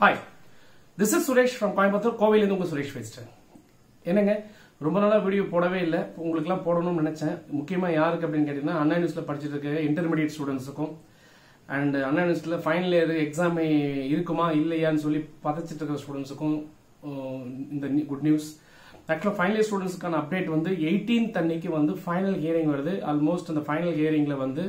hi this is Suresh from Coimbatore கோவையிலேருந்து உங்க சுரேஷ் பேசிட்டேன் என்னங்க ரொம்ப நாளா வீடியோ போடவே இல்லை உங்களுக்குலாம் போடணும்னு நினைச்சேன் முக்கியமா யாருக்கு அப்படின்னு கேட்டீங்கன்னா அண்ணா நியூஸ்ல படிச்சுட்டு இருக்க இன்டர்மீடியட் ஸ்டூடெண்ட்ஸுக்கும் அண்ட் அண்ணா நியூஸ்ல ஃபைனல் இயர் எக்ஸாம் இருக்குமா இல்லையான்னு சொல்லி பதச்சிட்டு இருக்கிற ஸ்டூடெண்ட்ஸுக்கும் இந்த குட் நியூஸ் ஆக்சுவலாக ஃபைனல் இயர் ஸ்டூடெண்ட்ஸ்க்கான அப்டேட் வந்து எயிட்டீன்த் அன்னைக்கு வந்து ஃபைனல் ஹியரிங் வருது ஆல்மோஸ்ட் அந்த ஃபைனல் ஹியரிங்ல வந்து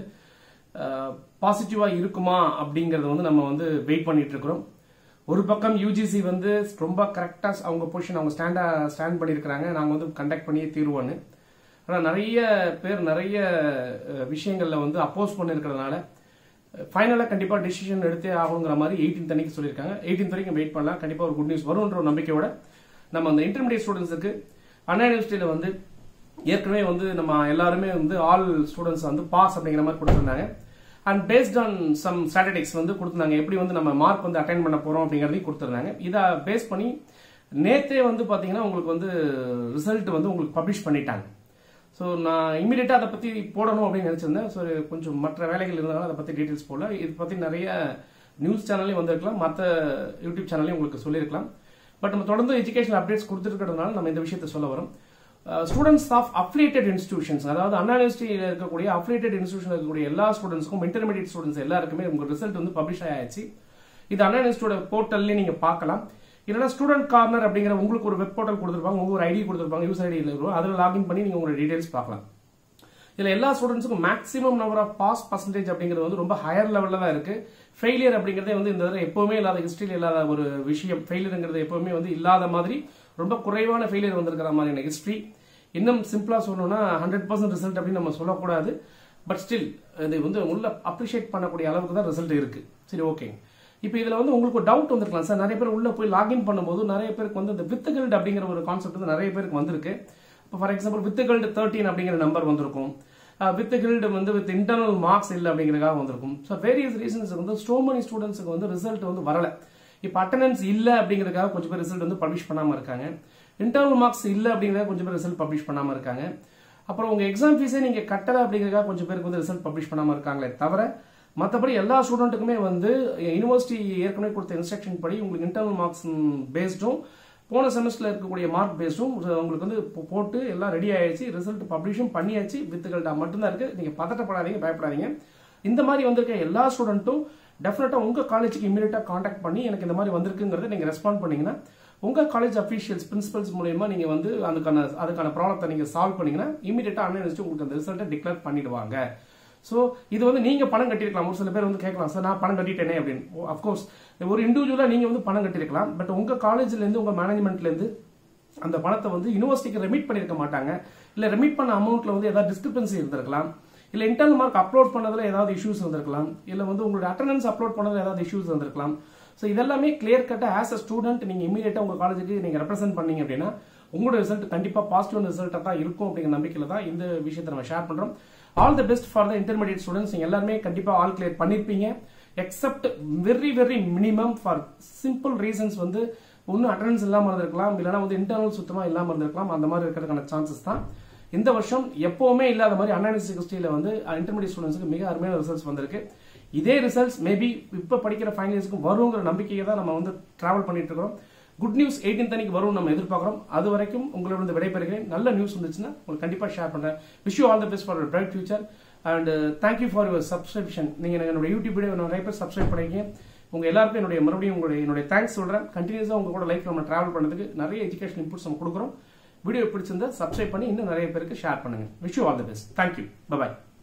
பாசிட்டிவா இருக்குமா அப்படிங்கறத வந்து நம்ம வந்து வெயிட் பண்ணிட்டு இருக்கிறோம் ஒரு பக்கம் யூஜிசி வந்து ரொம்ப கரெக்டா அவங்க பொசிஷன் அவங்க ஸ்டாண்டா ஸ்டாண்ட் பண்ணியிருக்கிறாங்க நாங்க வந்து கண்டக்ட் பண்ணியே தீர்வோன்னு ஆனா நிறைய பேர் நிறைய அஹ், விஷயங்கள்ல வந்து அப்போஸ் பண்ணிருக்கிறதுனால ஃபைனலாக கண்டிப்பா டிசிஷன் எடுத்தே ஆகுங்கிற மாதிரி எயிட்டீன் அன்னைக்கு சொல்லியிருக்காங்க எயிட்டீன் வரைக்கும் வெயிட் பண்ணலாம் கண்டிப்பா ஒரு குட் நியூஸ் வரும்ன்ற ஒரு நம்பிக்கையோட நம்ம அந்த இன்டர்மீடியட் ஸ்டூடெண்ட்ஸுக்கு அண்ணா யூனிவர்சிட்டியில வந்து ஏற்கனவே வந்து நம்ம எல்லாருமே வந்து ஆல் ஸ்டூடெண்ட்ஸ் வந்து பாஸ் அப்படிங்கிற மாதிரி கொடுத்துருந்தாங்க and based on some statistics வந்து கொடுத்துருந்தாங்க எப்படி வந்து நம்ம மார்க் வந்து அட்டைன் பண்ண போறோம் அப்படிங்கறதையும் கொடுத்துருந்தாங்க இதை பேஸ் பண்ணி நேத்தே வந்து பாத்தீங்கன்னா உங்களுக்கு வந்து ரிசல்ட் வந்து உங்களுக்கு பப்ளிஷ் பண்ணிட்டாங்க ஸோ நான் இமீடியட்டா அதை பத்தி போடணும் அப்படின்னு நினைச்சிருந்தேன் ஸோ கொஞ்சம் மற்ற வேலைகள் இருந்தாலும் அதை பத்தி டீடைல்ஸ் போடல இது பத்தி நிறைய நியூஸ் சேனல்லையும் வந்திருக்கலாம் மற்ற யூடியூப் சேனல்லையும் உங்களுக்கு சொல்லியிருக்கலாம் பட் நம்ம தொடர்ந்து எஜுகேஷன் அப்டேட்ஸ் கொடுத்துருக்கிறதுனால நம்ம இந்த விஷயத்தை சொல்ல வரோம் ஸ்டூடெண்ட்ஸ் ஆஃப் அஃபிலியேட்டட் இன்ஸ்டிடியூஷன்ஸ் அதாவது அண்ணா யூனிவர்சிட்டியில் இருக்கக்கூடிய அஃபிலியேட்டட் இன்ஸ்டியூஷன் இருக்கக்கூடிய எல்லா ஸ்டூடெண்ட்ஸ்க்கும் இன்டர்மீடியட் ஸ்டூடெண்ட்ஸ் எல்லாருக்குமே உங்க ரிசல்ட் வந்து பப்ளிஷ் ஆயாச்சு இது அண்ணா யூனிவர்சிட்டியோட போர்ட்டல்லே நீங்க பார்க்கலாம் இல்லைன்னா ஸ்டூடெண்ட் கார்னர் அப்படிங்கிற உங்களுக்கு ஒரு வெப் போர்ட்டல் கொடுத்துருப்பாங்க உங்களுக்கு ஒரு ஐடி கொடுத்துருப்பாங்க யூஸ் ஐடி இருக்கும் அதில் லாகின் பண்ணி நீங்க உங்களோட டீடைல்ஸ் பார்க்கலாம் இதுல எல்லா ஸ்டூடெண்ட்ஸுக்கும் maximum number of pass percentage அப்படிங்கிறது வந்து ரொம்ப ஹையர் லெவல்ல தான் இருக்கு ஃபெயிலியர் அப்படிங்கறதே வந்து இந்த தடவை எப்பவுமே இல்லாத ஹிஸ்டரியில் இல்லாத ஒரு விஷயம் ஃபெயிலியருங்கிறது எப்பவுமே வந்து இல்லாத மாதிரி ரொம்ப குறைவான ஃபெயிலியர் வந்திருக்கிற மாதிரியான ஹிஸ்டரி இன்னும் சிம்பிளா சொல்லணும்னா ஹண்ட்ரட் பர்சன்ட் ரிசல்ட் அப்படின்னு நம்ம சொல்லக்கூடாது பட் ஸ்டில் இது வந்து உள்ள அப்ரிஷியேட் பண்ணக்கூடிய அளவுக்கு தான் ரிசல்ட் இருக்கு சரி ஓகே இப்போ இதுல வந்து உங்களுக்கு ஒரு டவுட் வந்திருக்கலாம் சார் நிறைய பேர் உள்ள போய் லாகின் பண்ணும்போது நிறைய பேருக்கு வந்து இந்த வித் கில்ட் அப்படிங்கிற ஒரு கான்செப்ட் வந்து நிறைய பேருக்கு வந்திருக்கு இப்போ for example withheld thirteen அப்படிங்கிற நம்பர் வந்திருக்கும் வித் கில்டு வந்து வித் இன்டர்னல் மார்க்ஸ் இல்லை அப்படிங்கிறதுக்காக வந்திருக்கும் ஸோ வேரியஸ் ரீசன்ஸ் வந்து ஸ்டோ மணி ஸ்டூடெண்ட்ஸுக்கு வந்து ரிசல்ட் வந்து வரல இப்போ அட்டண்டன்ஸ் இல்ல அப்படிங்கிறதுக்காக கொஞ்சம் பேர் ரிசல்ட் வந்து பப்ளிஷ் பண்ணாம இருக்காங்க இன்டர்னல் மார்க்ஸ் இல்ல அப்படிங்கிறத கொஞ்சம் பேர் ரிசல்ட் பப்ளிஷ் பண்ணாம இருக்காங்க அப்புறம் உங்க எக்ஸாம் ஃபீஸே நீங்க கட்டல அப்படிங்கிறதுக்காக கொஞ்சம் பேருக்கு வந்து ரிசல்ட் பப்ளிஷ் பண்ணாம இருக்காங்களே தவிர மற்றபடி எல்லா ஸ்டூடெண்ட்டுக்குமே வந்து யூனிவர்சிட்டி ஏற்கனவே கொடுத்த இன்ஸ்ட்ரக்ஷன் படி உங்களுக்கு இன்டர்னல் மார்க்ஸ் பேஸ்டும் போன செமஸ்டர்ல இருக்கக்கூடிய மார்க் பேஸ்டும் உங்களுக்கு வந்து போ- போட்டு எல்லாம் ரெடி ஆயிடுச்சு ரிசல்ட் பப்ளிஷும் பண்ணியாச்சு வித்துகள்டா மட்டும்தான் இருக்கு நீங்க பதட்டப்படாதீங்க பயப்படாதீங்க இந்த மாதிரி வந்திருக்க எல்லா ஸ்டூடெண்ட்டும் டெஃபினட்டா உங்க காலேஜுக்கு இமீடியட்டா காண்டாக்ட் பண்ணி எனக்கு இந்த மாதிரி வந்திருக்குங்கிறத நீங்க ரெஸ்பாண்ட் பண்ணீங்கன்னா உங்க காலேஜ் அஃபீஷியல்ஸ் பிரின்சிபல்ஸ் மூலயமா நீங்க வந்து அதுக்கான அதுக்கான ப்ராப்ளத்தை நீங்க சால்வ் பண்ணீங்கன்னா இமீடியட்டா அண்ணன் உங்களுக்கு அந்த ரிசல்ட்டை டிக்ளேர் பண்ணிடுவாங்க சோ இது வந்து நீங்க பணம் கட்டிருக்கலாம் ஒரு சில பேர் வந்து கேட்கலாம் சார் நான் பணம் கட்டிட்டேனே அப்படின்னு அஃப்கோர்ஸ் ஒரு இண்டிவிஜுவலா நீங்க வந்து பணம் கட்டிருக்கலாம் பட் உங்க காலேஜ்ல இருந்து உங்க மேனேஜ்மெண்ட்ல இருந்து அந்த பணத்தை வந்து யூனிவர்சிட்டிக்கு ரெமிட் பண்ணிருக்க மாட்டாங்க இல்ல ரெமிட் பண்ண அமௌண்ட்ல வந்து ஏதாவது டிஸ்கிரிபன்சி இருந்திருக்கலாம் இல்ல இன்டர்னல் மார்க் அப்லோட் பண்ணதுல ஏதாவது இஷ்யூஸ் வந்திருக்கலாம் இல்ல வந்து உங்களோட அட்டண்டன்ஸ் அப்லோட் பண்ணதுல ஏதாவது இஷ்யூஸ் வந்திருக்கலாம் ஸோ இதெல்லாமே கிளியர் கட்டா ஆஸ் அ ஸ்டூடெண்ட் நீங்க இமீடியட்டா உங்க காலேஜுக்கு நீங்க ரெப்ரசென்ட் பண்ணீங்க அப்படின்னா உங்களோட ரிசல்ட் கண்டிப்பா பாசிட்டிவ் ரிசல்ட்டா தான் இருக்கும் அப்படிங்கிற நம்பிக்கையில தான் இந்த விஷயத்தை நம்ம ஷேர் பண்றோம் all the best for the intermediate students நீங்க எல்லாருமே கண்டிப்பா ஆல் கிளியர் பண்ணிருப்பீங்க except very very minimum for simple reasons வந்து ஒன்னும் அட்டண்டன்ஸ் இல்லாம இருந்திருக்கலாம் இல்லைன்னா வந்து இன்டர்னல் சுத்தமா இல்லாம இருந்திருக்கலாம் அந்த மாதிரி இருக்கிறதுக்கான சான்சஸ் தான் இந்த வருஷம் எப்பவுமே இல்லாத மாதிரி அண்ணா யூனிவர்சிட்டியில வந்து இன்டர்மீடியட் ஸ்டூடெண்ட்ஸ்க்கு மிக அருமையான ரிசல்ட்ஸ் வந்திருக்கு இதே ரிசல்ட்ஸ் மேபி இப்ப படிக்கிற ஃபைனல் இயர்ஸ்க்கு வருங்கிற நம்பிக்கையை தான் நம்ம வந்து டிராவல் பண்ணிட்டு இருக்கோம் குட் நியூஸ் எயிட்டீன் அன்னைக்கு வரும் நம்ம எதிர்பார்க்கிறோம் அது வரைக்கும் உங்களோட வந்து விடைபெறுகிறேன் நல்ல நியூஸ் வந்துச்சுன்னா உங்களுக்கு கண்டிப்பா ஷேர் பண்றேன் wish you all the best for bright future and thank you for your subscription நீங்க எனக்கு என்னோட யூடியூப் வீடியோ நிறைய பேர் சப்ஸ்கிரைப் பண்ணிருக்கீங்க உங்க எல்லாருக்கும் என்னுடைய மறுபடியும் உங்களுடைய என்னுடைய தேங்க்ஸ் சொல்றேன் கண்டினியூஸா உங்க கூட லைஃப் நம்ம டிராவல் பண்ணதுக்கு நிறைய எஜுகேஷன் இன்புட்ஸ் நம்ம கொடுக்குறோம் வீடியோ பிடிச்சிருந்தா சப்ஸ்கிரைப் பண்ணி இன்னும் நிறைய பேருக்கு ஷேர் பண்ணுங்க wish you all the best thank you by